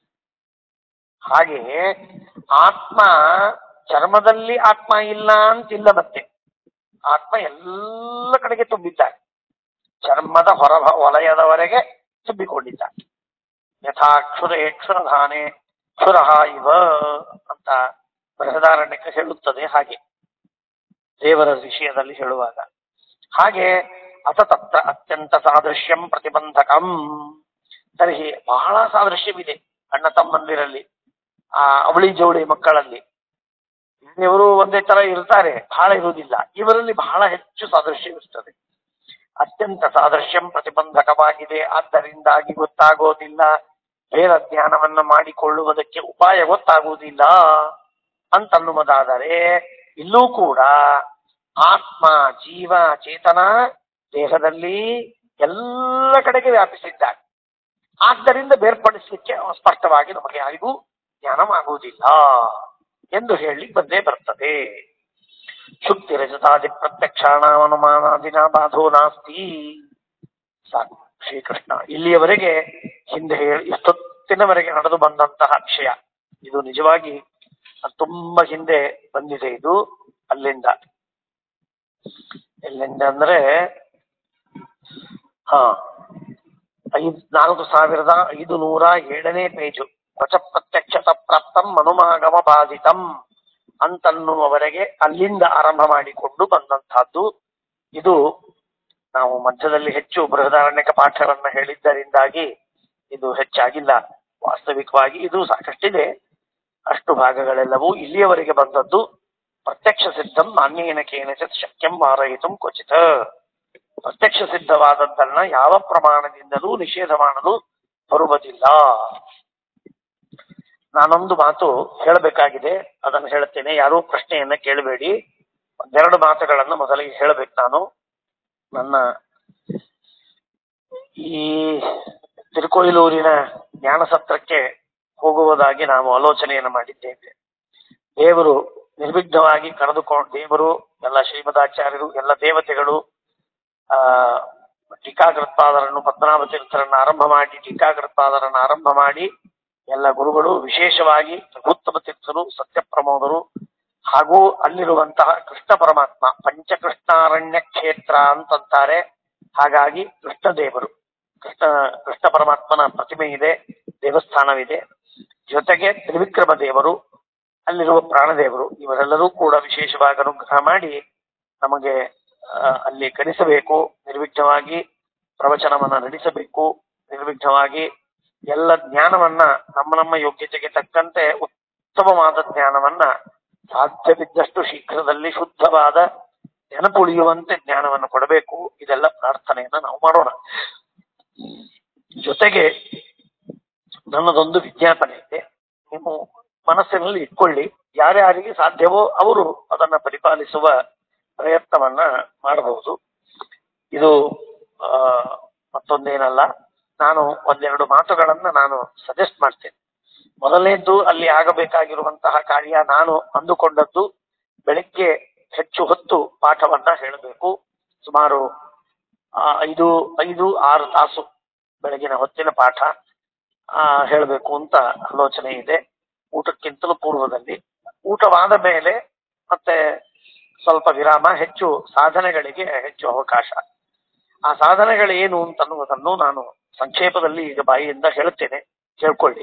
ಹಾಗೆ ಆತ್ಮ ಚರ್ಮದಲ್ಲಿ ಆತ್ಮ ಇಲ್ಲ ಅಂತಿಲ್ಲ ಮತ್ತೆ ಆತ್ಮ ಎಲ್ಲ ಕಡೆಗೆ ತುಂಬಿದ್ದಾನೆ ಚರ್ಮದ ಹೊರ ವಲಯದವರೆಗೆ ತುಂಬಿಕೊಂಡಿದ್ದಾನೆ ಯಥಾಕ್ಷುರೇ ಕ್ಷುರಧಾನೆ ಕ್ಷುರಹ ಇವ ಅಂತ ಬೃಹದಾರಣ್ಯಕ್ಕೆ ಹೇಳುತ್ತದೆ ಹಾಗೆ ದೇವರ ವಿಷಯದಲ್ಲಿ ಹೇಳುವಾಗ ಹಾಗೆ ಅತ ತತ್ರ ಅತ್ಯಂತ ಸಾದೃಶ್ಯಂ ಪ್ರತಿಬಂಧಕಂ ತರ್ಹಿ ಬಹಳ ಸಾದೃಶ್ಯವಿದೆ ಅಣ್ಣ ತಮ್ಮಂದಿರಲ್ಲಿ ಆ ಅವಳಿ ಜೋಳಿ ಮಕ್ಕಳಲ್ಲಿ ಇವರು ಒಂದೇ ತರ ಇರ್ತಾರೆ ಬಹಳ ಇರುವುದಿಲ್ಲ ಇವರಲ್ಲಿ ಬಹಳ ಹೆಚ್ಚು ಸಾದೃಶ್ಯವಿರುತ್ತದೆ ಅತ್ಯಂತ ಸಾದೃಶ್ಯಂ ಪ್ರತಿಬಂಧಕವಾಗಿದೆ ಆದ್ದರಿಂದಾಗಿ ಗೊತ್ತಾಗೋದಿಲ್ಲ ಬೇರೆ ಜ್ಞಾನವನ್ನ ಮಾಡಿಕೊಳ್ಳುವುದಕ್ಕೆ ಉಪಾಯ ಗೊತ್ತಾಗುವುದಿಲ್ಲ ಅಂತನ್ನುವುದಾದರೆ ಇಲ್ಲೂ ಕೂಡ ಆತ್ಮ ಜೀವ ಚೇತನ ದೇಹದಲ್ಲಿ ಎಲ್ಲ ಕಡೆಗೆ ವ್ಯಾಪಿಸಿದ್ದಾನೆ ಆದ್ದರಿಂದ ಬೇರ್ಪಡಿಸಲಿಕ್ಕೆ ಸ್ಪಷ್ಟವಾಗಿ ನಮಗೆ ಯಾರಿಗೂ ಜ್ಞಾನವಾಗುವುದಿಲ್ಲ ಎಂದು ಹೇಳಿ ಬಂದೇ ಬರ್ತದೆ ಶುಕ್ತಿ ರಜತಾದಿ ಪ್ರತ್ಯಕ್ಷಾಣಾನುಮಾನಾದಿನ ಬಾಧೋ ನಾಸ್ತಿ ಸಾಕು ಶ್ರೀಕೃಷ್ಣ ಇಲ್ಲಿಯವರೆಗೆ ಹಿಂದೆ ಹೇಳಿ ಇಷ್ಟೊತ್ತಿನವರೆಗೆ ನಡೆದು ಬಂದಂತಹ ವಿಷಯ ಇದು ನಿಜವಾಗಿ ತುಂಬಾ ಹಿಂದೆ ಬಂದಿದೆ ಇದು ಅಲ್ಲಿಂದ ಎಲ್ಲಿಂದ ಅಂದ್ರೆ ಹಾ ಐದ್ ನಾಲ್ಕು ಸಾವಿರದ ಐದು ನೂರ ಏಳನೇ ಪೇಜು ವಚ ಪ್ರತ್ಯಕ್ಷತ ಪ್ರಾಪ್ತಂ ಮನುಮಾಗಮ ಬಾಧಿತಂ ಅಂತನ್ನುವವರೆಗೆ ಅಲ್ಲಿಂದ ಆರಂಭ ಮಾಡಿಕೊಂಡು ಬಂದಂತಹದ್ದು ಇದು ನಾವು ಮಧ್ಯದಲ್ಲಿ ಹೆಚ್ಚು ಬೃಹದಾರಣ್ಯಕ ಪಾಠವನ್ನ ಹೇಳಿದ್ದರಿಂದಾಗಿ ಇದು ಹೆಚ್ಚಾಗಿಲ್ಲ ವಾಸ್ತವಿಕವಾಗಿ ಇದು ಸಾಕಷ್ಟಿದೆ ಅಷ್ಟು ಭಾಗಗಳೆಲ್ಲವೂ ಇಲ್ಲಿಯವರೆಗೆ ಬಂದದ್ದು ಪ್ರತ್ಯಕ್ಷ ಸಿದ್ಧಂ ನಾಣ್ಯೇನ ಕೇನಚಿತ್ ಶಕ್ಯಂ ಮಾರಯಿತು ಕ್ವಚಿತ ಪ್ರತ್ಯಕ್ಷ ಸಿದ್ಧವಾದದ್ದನ್ನ ಯಾವ ಪ್ರಮಾಣದಿಂದಲೂ ನಿಷೇಧ ಮಾಡಲು ಬರುವುದಿಲ್ಲ ನಾನೊಂದು ಮಾತು ಹೇಳಬೇಕಾಗಿದೆ ಅದನ್ನು ಹೇಳುತ್ತೇನೆ ಯಾರೂ ಪ್ರಶ್ನೆಯನ್ನ ಕೇಳಬೇಡಿ ಒಂದೆರಡು ಮಾತುಗಳನ್ನು ಮೊದಲಿಗೆ ಹೇಳಬೇಕು ನಾನು ನನ್ನ ಈ ತಿರುಕೊಯಿಲೂರಿನ ಜ್ಞಾನ ಸತ್ರಕ್ಕೆ ಹೋಗುವುದಾಗಿ ನಾವು ಆಲೋಚನೆಯನ್ನು ಮಾಡಿದ್ದೇವೆ ದೇವರು ನಿರ್ವಿಘ್ನವಾಗಿ ಕರೆದುಕೊಂಡು ದೇವರು ಎಲ್ಲ ಶ್ರೀಮದಾಚಾರ್ಯರು ಎಲ್ಲ ದೇವತೆಗಳು ಆ ಟೀಕಾಕೃತ್ಪಾದರನ್ನು ಪದ್ಮನಾಭ ತೀರ್ಥರನ್ನು ಆರಂಭ ಮಾಡಿ ಟೀಕಾಕೃತ್ಪಾದರನ್ನು ಆರಂಭ ಮಾಡಿ ಎಲ್ಲ ಗುರುಗಳು ವಿಶೇಷವಾಗಿ ರಘುತ್ತಮ ತೀರ್ಥರು ಸತ್ಯ ಪ್ರಮೋದರು ಹಾಗೂ ಅಲ್ಲಿರುವಂತಹ ಕೃಷ್ಣ ಪರಮಾತ್ಮ ಪಂಚಕೃಷ್ಣಾರಣ್ಯ ಕ್ಷೇತ್ರ ಅಂತಂತಾರೆ ಹಾಗಾಗಿ ಕೃಷ್ಣ ದೇವರು ಕೃಷ್ಣ ಕೃಷ್ಣ ಪರಮಾತ್ಮನ ಪ್ರತಿಮೆ ಇದೆ ದೇವಸ್ಥಾನವಿದೆ ಜೊತೆಗೆ ತ್ರಿವಿಕ್ರಮ ದೇವರು ಅಲ್ಲಿರುವ ಪ್ರಾಣದೇವರು ಇವರೆಲ್ಲರೂ ಕೂಡ ವಿಶೇಷವಾಗಿ ಅನುಗ್ರಹ ಮಾಡಿ ನಮಗೆ ಆ, ಅಲ್ಲಿ ಕಲಿಸಬೇಕು ನಿರ್ವಿಘ್ನವಾಗಿ ಪ್ರವಚನವನ್ನ ನಡೆಸಬೇಕು ನಿರ್ವಿಘ್ನವಾಗಿ ಎಲ್ಲ ಜ್ಞಾನವನ್ನ ನಮ್ಮ ನಮ್ಮ ಯೋಗ್ಯತೆಗೆ ತಕ್ಕಂತೆ ಉತ್ತಮವಾದ ಜ್ಞಾನವನ್ನ ಸಾಧ್ಯವಿದ್ದಷ್ಟು ಶೀಘ್ರದಲ್ಲಿ ಶುದ್ಧವಾದ ನೆನಪುಳಿಯುವಂತೆ ಜ್ಞಾನವನ್ನು ಕೊಡಬೇಕು ಇದೆಲ್ಲ ಪ್ರಾರ್ಥನೆಯನ್ನ ನಾವು ಮಾಡೋಣ ಜೊತೆಗೆ ನನ್ನದೊಂದು ವಿಜ್ಞಾಪನೆ ಇದೆ ನೀವು ಮನಸ್ಸಿನಲ್ಲಿ ಇಟ್ಕೊಳ್ಳಿ ಯಾರ್ಯಾರಿಗೆ ಸಾಧ್ಯವೋ ಅವರು ಅದನ್ನ ಪರಿಪಾಲಿಸುವ ಪ್ರಯತ್ನವನ್ನ ಮಾಡಬಹುದು ಇದು ಆ, ಮತ್ತೊಂದೇನಲ್ಲ ನಾನು ಒಂದೆರಡು ಮಾತುಗಳನ್ನ ನಾನು ಸಜೆಸ್ಟ್ ಮಾಡ್ತೇನೆ ಮೊದಲನೇದ್ದು ಅಲ್ಲಿ ಆಗಬೇಕಾಗಿರುವಂತಹ ಕಾರ್ಯ ನಾನು ಅಂದುಕೊಂಡದ್ದು ಬೆಳಿಗ್ಗೆ ಹೆಚ್ಚು ಹೊತ್ತು ಪಾಠವನ್ನ ಹೇಳಬೇಕು ಸುಮಾರು ಆ, ಐದು ಐದು ಆರು ತಾಸು ಬೆಳಗಿನ ಹೊತ್ತಿನ ಪಾಠ ಆ ಹೇಳಬೇಕು ಅಂತ ಆಲೋಚನೆ ಇದೆ ಊಟಕ್ಕಿಂತಲೂ ಪೂರ್ವದಲ್ಲಿ ಊಟವಾದ ಮೇಲೆ ಮತ್ತೆ ಸ್ವಲ್ಪ ವಿರಾಮ ಹೆಚ್ಚು ಸಾಧನೆಗಳಿಗೆ ಹೆಚ್ಚು ಅವಕಾಶ ಆ ಸಾಧನೆಗಳೇನು ಅಂತನ್ನುವುದನ್ನು ನಾನು ಸಂಕ್ಷೇಪದಲ್ಲಿ ಈಗ ಬಾಯಿಯಿಂದ ಹೇಳುತ್ತೇನೆ ಕೇಳ್ಕೊಳ್ಳಿ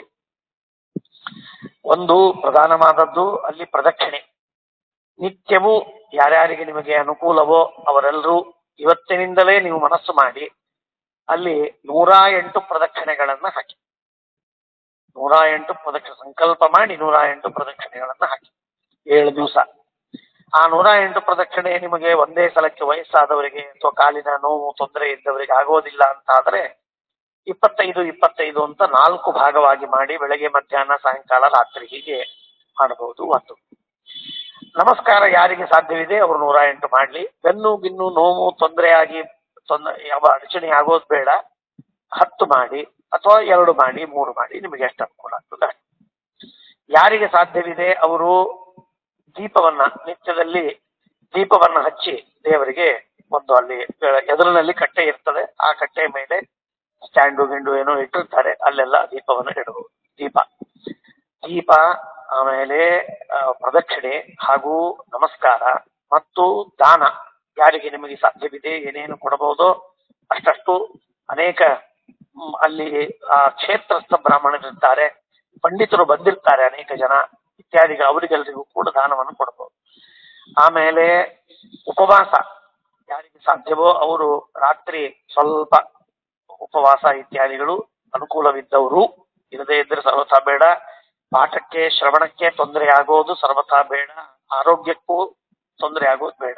ಒಂದು ಪ್ರಧಾನವಾದದ್ದು ಅಲ್ಲಿ ಪ್ರದಕ್ಷಿಣೆ ನಿತ್ಯವೂ ಯಾರ್ಯಾರಿಗೆ ನಿಮಗೆ ಅನುಕೂಲವೋ ಅವರೆಲ್ಲರೂ ಇವತ್ತಿನಿಂದಲೇ ನೀವು ಮನಸ್ಸು ಮಾಡಿ ಅಲ್ಲಿ ನೂರ ಎಂಟು ಪ್ರದಕ್ಷಿಣೆಗಳನ್ನ ಹಾಕಿ ನೂರ ಎಂಟು ಪ್ರದಕ್ಷಿಣೆ ಸಂಕಲ್ಪ ಮಾಡಿ ನೂರ ಎಂಟು ಪ್ರದಕ್ಷಿಣೆಗಳನ್ನ ಹಾಕಿ ಏಳು ದಿವಸ ಆ ನೂರ ಎಂಟು ಪ್ರದಕ್ಷಿಣೆ ನಿಮಗೆ ಒಂದೇ ಸಲಕ್ಕೆ ವಯಸ್ಸಾದವರಿಗೆ ಅಥವಾ ಕಾಲಿನ ನೋವು ತೊಂದರೆ ಇದ್ದವರಿಗೆ ಆಗೋದಿಲ್ಲ ಅಂತ ಆದ್ರೆ ಇಪ್ಪತ್ತೈದು ಇಪ್ಪತ್ತೈದು ಅಂತ ನಾಲ್ಕು ಭಾಗವಾಗಿ ಮಾಡಿ ಬೆಳಗ್ಗೆ ಮಧ್ಯಾಹ್ನ ಸಾಯಂಕಾಲ ರಾತ್ರಿ ಹೀಗೆ ಮಾಡಬಹುದು ಒಂದು ನಮಸ್ಕಾರ ಯಾರಿಗೆ ಸಾಧ್ಯವಿದೆ ಅವರು ನೂರ ಎಂಟು ಮಾಡ್ಲಿ ಬೆನ್ನು ಗಿನ್ನು ನೋವು ತೊಂದರೆ ಆಗಿ ತೊಂದರೆ ಯಾವ ಅಡಚಣೆ ಆಗೋದು ಬೇಡ ಹತ್ತು ಮಾಡಿ ಅಥವಾ ಎರಡು ಮಾಡಿ ಮೂರು ಮಾಡಿ ನಿಮಗೆ ಎಷ್ಟು ಅನುಕೂಲ ಆಗ್ತದೆ ಯಾರಿಗೆ ಸಾಧ್ಯವಿದೆ ಅವರು ದೀಪವನ್ನ ನಿತ್ಯದಲ್ಲಿ ದೀಪವನ್ನ ಹಚ್ಚಿ ದೇವರಿಗೆ ಒಂದು ಅಲ್ಲಿ ಎದುರಿನಲ್ಲಿ ಕಟ್ಟೆ ಇರ್ತದೆ ಆ ಕಟ್ಟೆಯ ಮೇಲೆ ಸ್ಟ್ಯಾಂಡು ಗಿಂಡು ಏನೋ ಇಟ್ಟಿರ್ತಾರೆ ಅಲ್ಲೆಲ್ಲ ದೀಪವನ್ನು ಇಡಬಹುದು ದೀಪ ದೀಪ ಆಮೇಲೆ ಆ, ಪ್ರದಕ್ಷಿಣೆ ಹಾಗೂ ನಮಸ್ಕಾರ ಮತ್ತು ದಾನ ಯಾರಿಗೆ ನಿಮಗೆ ಸಾಧ್ಯವಿದೆ ಏನೇನು ಕೊಡಬಹುದೋ ಅಷ್ಟಷ್ಟು ಅನೇಕ ಮ್, ಅಲ್ಲಿ ಆ ಕ್ಷೇತ್ರಸ್ಥ ಬ್ರಾಹ್ಮಣರಿರ್ತಾರೆ ಪಂಡಿತರು ಬಂದಿರ್ತಾರೆ ಅನೇಕ ಜನ ಇತ್ಯಾದಿ ಅವರಿಗೆಲ್ಲರಿಗೂ ಕೂಡ ದಾನವನ್ನು ಕೊಡಬಹುದು ಆಮೇಲೆ ಉಪವಾಸ ಯಾರಿಗೆ ಸಾಧ್ಯವೋ ಅವರು ರಾತ್ರಿ ಸ್ವಲ್ಪ ಉಪವಾಸ ಇತ್ಯಾದಿಗಳು ಅನುಕೂಲವಿದ್ದವರು ಇರದೇ ಇದ್ರೆ ಸರ್ವಥಾ ಬೇಡ ಪಾಠಕ್ಕೆ ಶ್ರವಣಕ್ಕೆ ತೊಂದರೆ ಆಗೋದು ಸರ್ವಥಾ ಬೇಡ ಆರೋಗ್ಯಕ್ಕೂ ತೊಂದರೆ ಆಗೋದು ಬೇಡ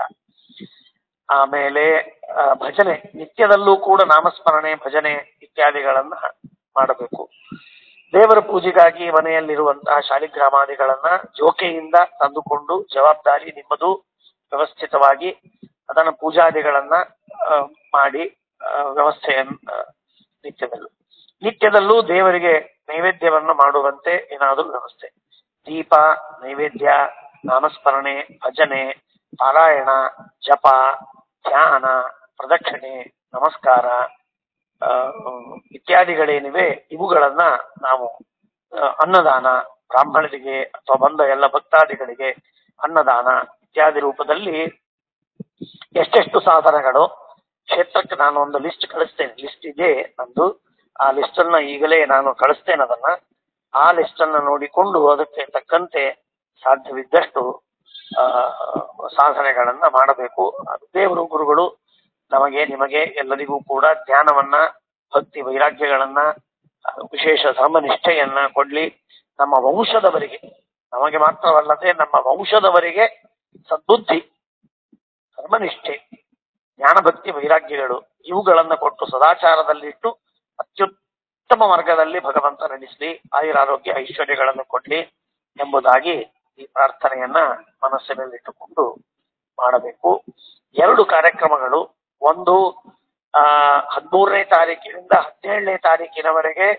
ಆಮೇಲೆ ಆ, ಭಜನೆ ನಿತ್ಯದಲ್ಲೂ ಕೂಡ ನಾಮಸ್ಮರಣೆ ಭಜನೆ ಇತ್ಯಾದಿಗಳನ್ನ ಮಾಡಬೇಕು ದೇವರ ಪೂಜೆಗಾಗಿ ಮನೆಯಲ್ಲಿರುವಂತಹ ಶಾಲಿಗ್ರಾಮಾದಿಗಳನ್ನ ಜೋಕೆಯಿಂದ ತಂದುಕೊಂಡು ಜವಾಬ್ದಾರಿ ನಿಮ್ಮದು ವ್ಯವಸ್ಥಿತವಾಗಿ ಅದನ್ನ ಪೂಜಾದಿಗಳನ್ನ ಆ, ಮಾಡಿ ಆ, ವ್ಯವಸ್ಥೆಯನ್ನ ನಿತ್ಯದಲ್ಲೂ ನಿತ್ಯದಲ್ಲೂ ದೇವರಿಗೆ ನೈವೇದ್ಯವನ್ನ ಮಾಡುವಂತೆ ಏನಾದರೂ ವ್ಯವಸ್ಥೆ ದೀಪ ನೈವೇದ್ಯ ನಾಮಸ್ಮರಣೆ ಭಜನೆ ಪಾರಾಯಣ ಜಪ ಧ್ಯಾನ ಪ್ರದಕ್ಷಿಣೆ ನಮಸ್ಕಾರ ಆ, ಇತ್ಯಾದಿಗಳೇನಿವೆ ಇವುಗಳನ್ನ ನಾವು ಆ, ಅನ್ನದಾನ ಬ್ರಾಹ್ಮಣರಿಗೆ ಅಥವಾ ಬಂದ ಎಲ್ಲ ಭಕ್ತಾದಿಗಳಿಗೆ ಅನ್ನದಾನ ಇತ್ಯಾದಿ ರೂಪದಲ್ಲಿ ಎಷ್ಟೆಷ್ಟು ಸಾಧನಗಳು ಕ್ಷೇತ್ರಕ್ಕೆ ನಾನು ಒಂದು ಲಿಸ್ಟ್ ಕಳಿಸ್ತೇನೆ ಲಿಸ್ಟ್ ಇದೆ ನಂದು ಆ ಲಿಸ್ಟ್ ಅನ್ನ ಈಗಲೇ ನಾನು ಕಳಿಸ್ತೇನೆ ಅದನ್ನ ಆ ಲಿಸ್ಟ್ ಅನ್ನ ನೋಡಿಕೊಂಡು ಅದಕ್ಕೆ ತಕ್ಕಂತೆ ಸಾಧ್ಯವಿದ್ದಷ್ಟು ಆ ಸಾಧನೆಗಳನ್ನ ಮಾಡಬೇಕು ಅದು ದೇವರು ಗುರುಗಳು ನಮಗೆ ನಿಮಗೆ ಎಲ್ಲರಿಗೂ ಕೂಡ ಜ್ಞಾನವನ್ನ ಭಕ್ತಿ ವೈರಾಗ್ಯಗಳನ್ನ ಆ, ವಿಶೇಷ ಧರ್ಮನಿಷ್ಠೆಯನ್ನ ಕೊಡ್ಲಿ ನಮ್ಮ ವಂಶದವರಿಗೆ ನಮಗೆ ಮಾತ್ರವಲ್ಲದೆ ನಮ್ಮ ವಂಶದವರಿಗೆ ಸದ್ಬುದ್ಧಿ ಧರ್ಮನಿಷ್ಠೆ ಜ್ಞಾನ ಭಕ್ತಿ ವೈರಾಗ್ಯಗಳು ಇವುಗಳನ್ನ ಕೊಟ್ಟು ಸದಾಚಾರದಲ್ಲಿಟ್ಟು ಅತ್ಯುತ್ತಮ ಮಾರ್ಗದಲ್ಲಿ ಭಗವಂತ ನಡೆಸಲಿ ಆಯುರಾರೋಗ್ಯ ಐಶ್ವರ್ಯಗಳನ್ನು ಕೊಡ್ಲಿ ಎಂಬುದಾಗಿ ಈ ಪ್ರಾರ್ಥನೆಯನ್ನ ಮನಸ್ಸಿನಲ್ಲಿಟ್ಟುಕೊಂಡು ಮಾಡಬೇಕು ಎರಡು ಕಾರ್ಯಕ್ರಮಗಳು ಒಂದು ಆ ಹದಿಮೂರನೇ ತಾರೀಕಿನಿಂದ ಹದಿನೇಳನೇ ತಾರೀಕಿನವರೆಗೆ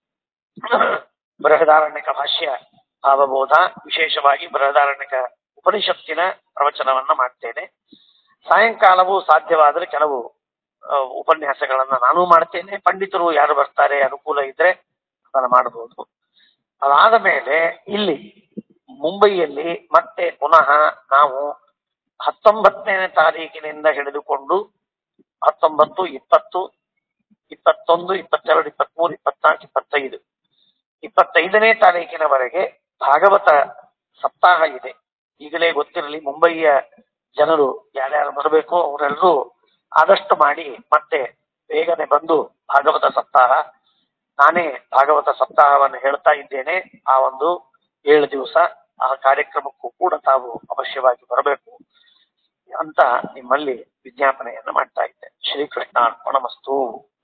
ಬೃಹದಾರಣ್ಯಕ ಭಾಷ್ಯ ಅವಬೋಧ ವಿಶೇಷವಾಗಿ ಬೃಹದಾರಣ್ಯಕ ಉಪನಿಷತ್ತಿನ ಪ್ರವಚನವನ್ನ ಮಾಡ್ತೇನೆ ಸಾಯಂಕಾಲವೂ ಸಾಧ್ಯವಾದರೆ ಕೆಲವು ಆ, ಉಪನ್ಯಾಸಗಳನ್ನ ನಾನು ಮಾಡ್ತೇನೆ ಪಂಡಿತರು ಯಾರು ಬರ್ತಾರೆ ಅನುಕೂಲ ಇದ್ರೆ ಅದನ್ನ ಮಾಡಬಹುದು ಅದಾದ ಮೇಲೆ ಇಲ್ಲಿ ಮುಂಬೈಯಲ್ಲಿ ಮತ್ತೆ ಪುನಃ ನಾವು ಹತ್ತೊಂಬತ್ತನೇ ತಾರೀಕಿನಿಂದ ಹಿಡಿದುಕೊಂಡು ಹತ್ತೊಂಬತ್ತು ಇಪ್ಪತ್ತು ಇಪ್ಪತ್ತೊಂದು ಇಪ್ಪತ್ತೆರಡು ಇಪ್ಪತ್ಮೂರು ಇಪ್ಪತ್ನಾಲ್ಕು ಇಪ್ಪತ್ತೈದು ಇಪ್ಪತ್ತೈದನೇ ತಾರೀಕಿನವರೆಗೆ ಭಾಗವತ ಸಪ್ತಾಹ ಇದೆ ಈಗಲೇ ಗೊತ್ತಿರಲಿ ಮುಂಬಯಿಯ ಜನರು ಯಾರ್ಯಾರು ಬರಬೇಕು ಅವರೆಲ್ಲರೂ ಆದಷ್ಟು ಮಾಡಿ ಮತ್ತೆ ಬೇಗನೆ ಬಂದು ಭಾಗವತ ಸಪ್ತಾಹ ನಾನೇ ಭಾಗವತ ಸಪ್ತಾಹವನ್ನು ಹೇಳ್ತಾ ಇದ್ದೇನೆ ಆ ಒಂದು ಏಳು ದಿವಸ ಆ ಕಾರ್ಯಕ್ರಮಕ್ಕೂ ಕೂಡ ತಾವು ಅವಶ್ಯವಾಗಿ ಬರಬೇಕು ಅಂತ ನಿಮ್ಮಲ್ಲಿ ವಿಜ್ಞಾಪನೆಯನ್ನು ಮಾಡ್ತಾ ಇದ್ದೆ ಶ್ರೀಕೃಷ್ಣ ಅರ್ಪಣಮಸ್ತು